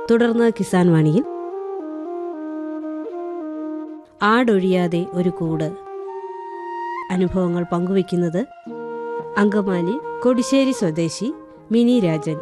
തുടർന്ന് കിസാൻ വാണിയിൽ ആടൊഴിയാതെ ഒരു കൂട് അനുഭവങ്ങൾ പങ്കുവയ്ക്കുന്നത് അങ്കമാലി കൊടിശ്ശേരി സ്വദേശി മിനി രാജൻ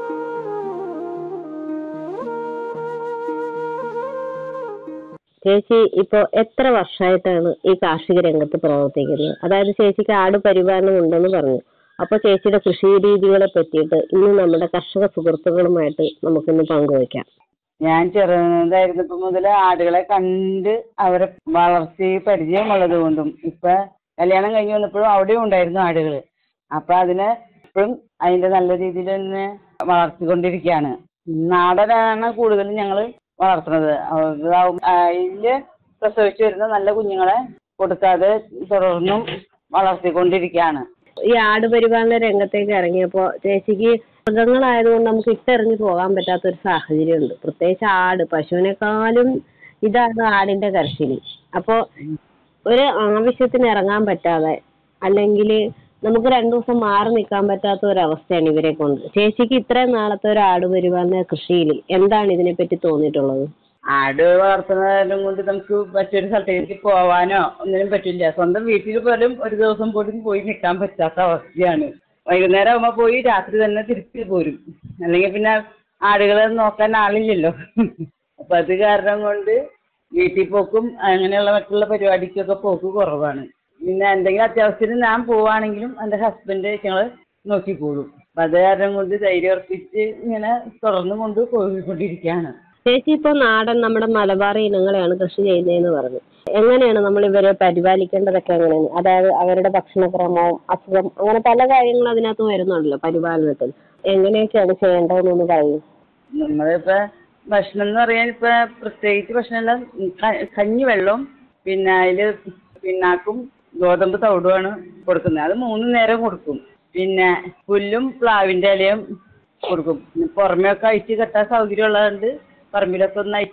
ചേച്ചി ഇപ്പൊ എത്ര വർഷമായിട്ടാണ് ഈ കാർഷിക രംഗത്ത് പ്രവർത്തിക്കുന്നത് അതായത് ചേച്ചിക്ക് ആട് പരിപാലനം ഉണ്ടെന്ന് പറഞ്ഞു അപ്പൊ ചേച്ചിയുടെ കൃഷി രീതികളെ പറ്റിയിട്ട് ഇന്ന് നമ്മുടെ കർഷക സുഹൃത്തുക്കളുമായിട്ട് നമുക്കിന്ന് പങ്കുവയ്ക്കാം ഞാൻ ചെറുതായിരുന്നപ്പോ മുതൽ ആടുകളെ കണ്ട് അവരെ വളർത്തി പരിചയമുള്ളത് കൊണ്ടും ഇപ്പൊ കല്യാണം കഴിഞ്ഞ് വന്നപ്പോഴും അവിടെയും ഉണ്ടായിരുന്നു ആടുകൾ അപ്പൊ അതിനെ ഇപ്പോഴും അതിന്റെ നല്ല രീതിയിൽ തന്നെ വളർത്തിക്കൊണ്ടിരിക്കുകയാണ് നാടനാണ് കൂടുതലും ഞങ്ങൾ വളർത്തുന്നത് അതാവും അതില് പ്രസവിച്ചു വരുന്ന നല്ല കുഞ്ഞുങ്ങളെ കൊടുക്കാതെ തുടർന്നും വളർത്തിക്കൊണ്ടിരിക്കുകയാണ് ഈ ആട് പരിപാലന രംഗത്തേക്ക് ഇറങ്ങിയപ്പോ ചേച്ചിക്ക് മൃഗങ്ങളായതുകൊണ്ട് നമുക്ക് ഇട്ടെറിഞ്ഞു പോകാൻ പറ്റാത്ത ഒരു സാഹചര്യമുണ്ട് പ്രത്യേകിച്ച് ആട് പശുവിനേക്കാളും ഇതാണ് ആടിന്റെ കർഷകി അപ്പോ ഒരു ആവശ്യത്തിന് ഇറങ്ങാൻ പറ്റാതെ അല്ലെങ്കിൽ നമുക്ക് രണ്ടു ദിവസം മാറി നിൽക്കാൻ പറ്റാത്ത ഒരു അവസ്ഥയാണ് ഇവരെ കൊണ്ട് ചേച്ചിക്ക് ഇത്രയും നാളത്തെ ഒരു ആട് പരിപാലന കൃഷിയിൽ എന്താണ് ഇതിനെപ്പറ്റി തോന്നിയിട്ടുള്ളത് ആട് വളർത്തുന്നതിനും കൊണ്ട് നമുക്ക് മറ്റൊരു സ്ഥലത്തേക്ക് പോവാനോ ഒന്നിനും പറ്റില്ല സ്വന്തം വീട്ടിൽ പോലും ഒരു ദിവസം പോലും പോയി നിൽക്കാൻ പറ്റാത്ത അവസ്ഥയാണ് വൈകുന്നേരം ആകുമ്പോൾ പോയി രാത്രി തന്നെ തിരിച്ച് പോരും അല്ലെങ്കിൽ പിന്നെ ആടുകളെ നോക്കാൻ ആളില്ലല്ലോ അപ്പൊ അത് കാരണം കൊണ്ട് വീട്ടിൽ പോക്കും അങ്ങനെയുള്ള മറ്റുള്ള പരിപാടിക്കൊക്കെ പോക്ക് കുറവാണ് പിന്നെ എന്തെങ്കിലും അത്യാവശ്യത്തിന് ഞാൻ പോവാണെങ്കിലും എൻ്റെ ഹസ്ബൻഡ് ഞങ്ങൾ നോക്കിക്കോളും അപ്പൊ അത് കാരണം കൊണ്ട് ധൈര്യം ഉറപ്പിച്ച് ഇങ്ങനെ തുടർന്ന് കൊണ്ട് പോയിക്കൊണ്ടിരിക്കുകയാണ് ചേച്ചി ഇപ്പൊ നാടൻ നമ്മുടെ മലബാർ ഇനങ്ങളെയാണ് കൃഷി ചെയ്യുന്നതെന്ന് പറഞ്ഞു എങ്ങനെയാണ് നമ്മൾ ഇവരെ പരിപാലിക്കേണ്ടതൊക്കെ എങ്ങനെയാണ് അതായത് അവരുടെ ഭക്ഷണക്രമവും അസുഖം അങ്ങനെ പല കാര്യങ്ങളും അതിനകത്ത് വരുന്നുണ്ടല്ലോ പരിപാലനത്തിൽ എങ്ങനെയൊക്കെയാണ് ചെയ്യേണ്ടതെന്നൊന്ന് പറയൂ നമ്മളിപ്പോ ഭക്ഷണം എന്ന് പറയാൻ ഇപ്പൊ പ്രത്യേകിച്ച് ഭക്ഷണമെല്ലാം ക- കഞ്ഞി വെള്ളവും പിന്നെ അതില് പിണ്ണാക്കും ഗോതമ്പ് തവിടുമാണ് കൊടുക്കുന്നത് അത് മൂന്ന് നേരം കൊടുക്കും പിന്നെ പുല്ലും പ്ലാവിന്റെ ഇലയും കൊടുക്കും പിന്നെ പുറമെ ഒക്കെ അയച്ച് കെട്ടാൻ സൗകര്യം ഉള്ളതുകൊണ്ട് പറമ്പിലൊക്കെ ഒന്ന്